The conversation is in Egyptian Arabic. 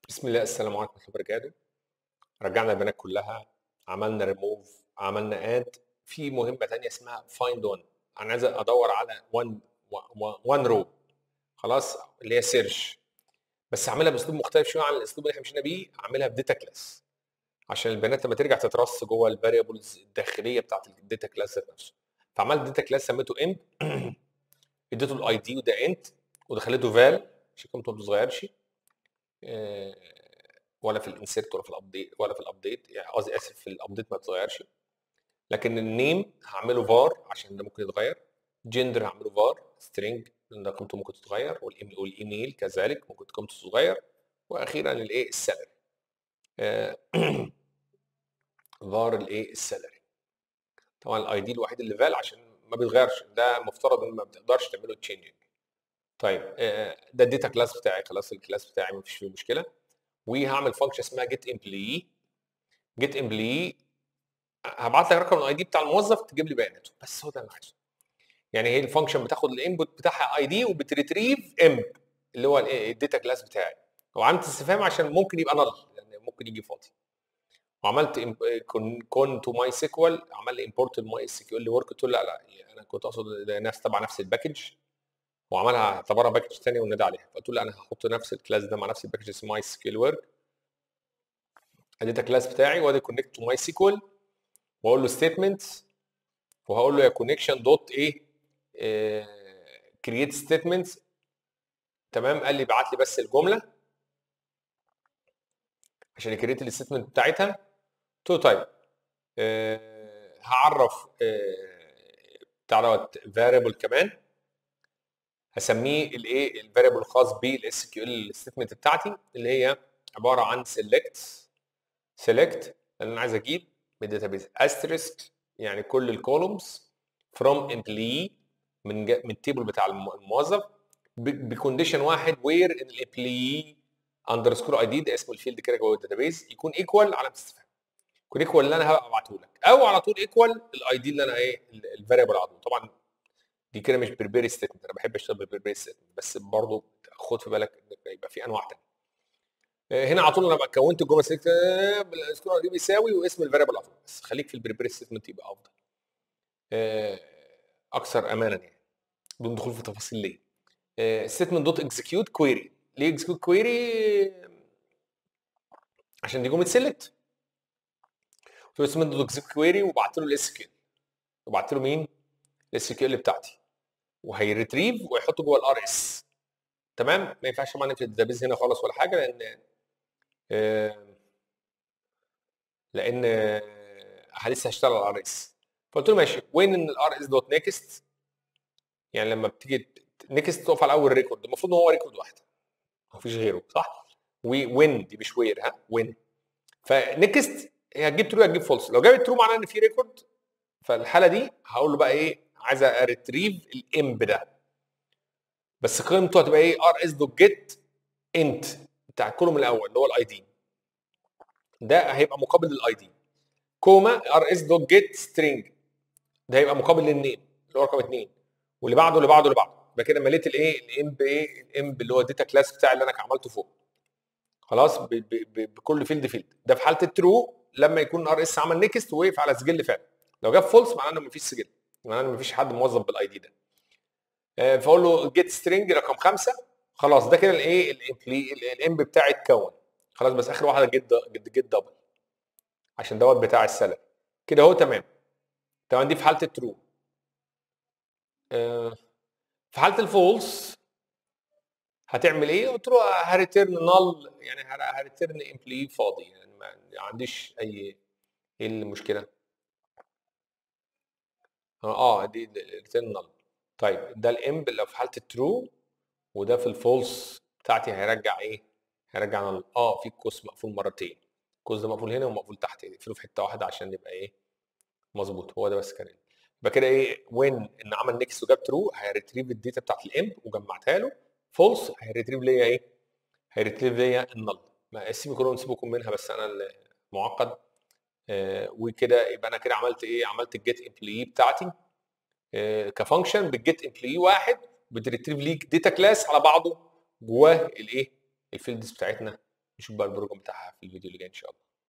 بسم الله السلام عليكم ورحمه الله وبركاته رجعنا البيانات كلها عملنا ريموف عملنا اد في مهمه تانية اسمها فايند اون انا عايز ادور على 1 1 رو خلاص اللي هي سيرش بس اعملها باسلوب مختلف شويه عن الاسلوب اللي احنا مشينا بيه اعملها بداتا كلاس عشان البيانات لما ترجع تترص جوه الفاريبلز الداخليه بتاعت الداتا كلاس ذات نفسه فعملت داتا كلاس سميته امب اديته الاي دي وده انت ودخلته فال عشان قيمته ما بتتغيرش آه، ولا في الانسيرت ولا في الابديت ولا في الابديت يعني قصدي اسف في الابديت ما بتتغيرش لكن النيم هعمله فار عشان ده ممكن يتغير جندر هعمله فار سترينج لان ده قيمته ممكن تتغير والإيم- والايميل كذلك ممكن قيمته تتغير واخيرا الايه السالري فار الايه السالري طبعا الاي دي الوحيد اللي فال عشان ما بيتغيرش ده مفترض ان ما بتقدرش تعمله تشينجنج طيب آه، ده الداتا كلاس بتاعي خلاص الكلاس بتاعي مفيش فيه مشكله وهعمل فانكشن اسمها جيت امبلوي جيت امبلوي هبعت لك رقم الاي دي بتاع الموظف تجيب لي بياناته بس هو ده اللي أنا عايزه يعني هي الفانكشن بتاخد الانبوت بتاعها اي دي وبتريتريف امب اللي هو الإيه؟ الداتا كلاس بتاعي وعملت استفهام عشان ممكن يبقى نل لان ممكن يجي فاضي وعملت كون تو ماي سيكوال عمل لي امبورت الماي اس كيو ال ورك قلت له لا لا انا كنت اقصد ده نفس تبع نفس الباكج وعملها اعتبرها باكج ثانيه ونادى عليها فقلت له لا انا هحط نفس الكلاس ده مع نفس الباكج اسمه ماي سكيل ورك اديت الكلاس بتاعي وادي كونكت تو ماي سيكوال واقول له ستيتمنت وهقول له يا كونكشن دوت ايه كرييت ستيتمنت تمام قال لي ابعت لي بس الجمله عشان يكريت الستيتمنت بتاعتها قلت له طيب آه، هعرف آه، بتاع دوت فاريبل كمان هسميه الايه الفاريبل الخاص بالاس كيو ال ستيتمنت بتاعتي اللي هي عباره عن سيلكت سيلكت لان انا عايز اجيب من الداتابيز استريسك يعني كل الكولومز فروم امبلوي من جا- من التيبل بتاع الم- الموظف بكونديشن واحد وير ان الامبلوي اندرسكور اي دي ده اسم الفيلد كده جوه الداتابيز يكون ايكوال على استفهام يكون ايكوال اللي انا هبقى ابعته لك او على طول ايكوال الاي دي اللي انا ايه الفاريبل على طول طبعا دي كده مش بريبيري ستيتمنت انا بحب اشتغل بالبريبيري ستيتمنت بس برضه خد في بالك ان يبقى في انواع تانية آه، هنا على طول انا بقى كونت الجمله سيلكت السكور دي بيساوي واسم الفاريبل على طول بس خليك في البريبيري ستيتمنت يبقى افضل آه، اكثر امانا يعني بدون دخول في تفاصيل ليه ستيتمنت دوت اكزكيوت كويري ليه اكزكيوت كويري عشان دي جمله سيلكت قلت له ستيتمنت دوت اكزكيوت كويري وبعت له الاس كيو وبعت له مين الاس كيو بتاعتي وهيريتريف ويحطه جوه الار اس تمام ما ينفعش طبعا نقفل الداتابيز هنا خالص ولا حاجه لان آه، لان آه، لسه هشتغل على الار اس فقلت له ماشي وين ان الار اس دوت نيكست يعني لما بتيجي نيكست تقف على اول ريكورد المفروض ان هو ريكورد واحده مفيش غيره صح وين دي مش وير ها وين فنيكست هي هتجيب ترو هتجيب فولس لو جابت ترو معناه ان في ريكورد فالحاله دي هقول له بقى ايه عايز اريتريف الامب ده بس قيمته هتبقى ايه ار اس دوت جيت انت بتاع الكولوم الاول اللي هو الاي دي ده هيبقى مقابل للاي دي كوما ار اس دوت جيت سترينج ده هيبقى مقابل للنيم اللي هو رقم اثنين واللي بعده اللي بعده اللي بعده يبقى كده مليت الايه الامب ايه الامب اللي هو الداتا كلاس بتاعي اللي انا عملته فوق خلاص ب- ب- ب- بكل فيلد فيلد ده في حاله الترو لما يكون ار اس عمل نيكست ووقف على سجل فعلا لو جاب فولس معناه انه مفيش سجل معناه انه مفيش حد موظف بالاي دي ده آه، فاقول له جيت سترينج رقم خمسه خلاص ده كده الايه الامب بتاعي اتكون خلاص بس اخر واحده جيت جيت جيت دبل عشان دوت بتاع السلم كده اهو تمام تمام دي في حاله الترو آه، في حاله الفولس هتعمل ايه؟ قلت له هريتيرن نال يعني هريتيرن امبلوي فاضي يعني ما عنديش اي ايه المشكله؟ اه دي ريتيرن نال طيب ده الامب اللي في حاله الترو وده في الفولس بتاعتي هيرجع ايه؟ هيرجع نال اه في القوس مقفول مرتين القوس ده مقفول هنا ومقفول تحت نقفله في حته واحده عشان يبقى ايه؟ مظبوط هو ده بس كان يبقى كده ايه وين ان عمل نيكست وجاب ترو هيريتريف الداتا بتاعت الامب وجمعتها له فولس هيريتريف ليا ايه؟ هيريتريف ليا النل ما السيمي كولون سيبكم منها بس انا اللي معقد آه وكده يبقى انا كده عملت ايه؟ عملت الجيت امبلوي بتاعتي آه كفانكشن بالجيت امبلوي واحد بتريتريف ليك داتا كلاس على بعضه جواه الايه؟ الفيلدز بتاعتنا نشوف بقى البروجرام بتاعها في الفيديو اللي جاي ان شاء الله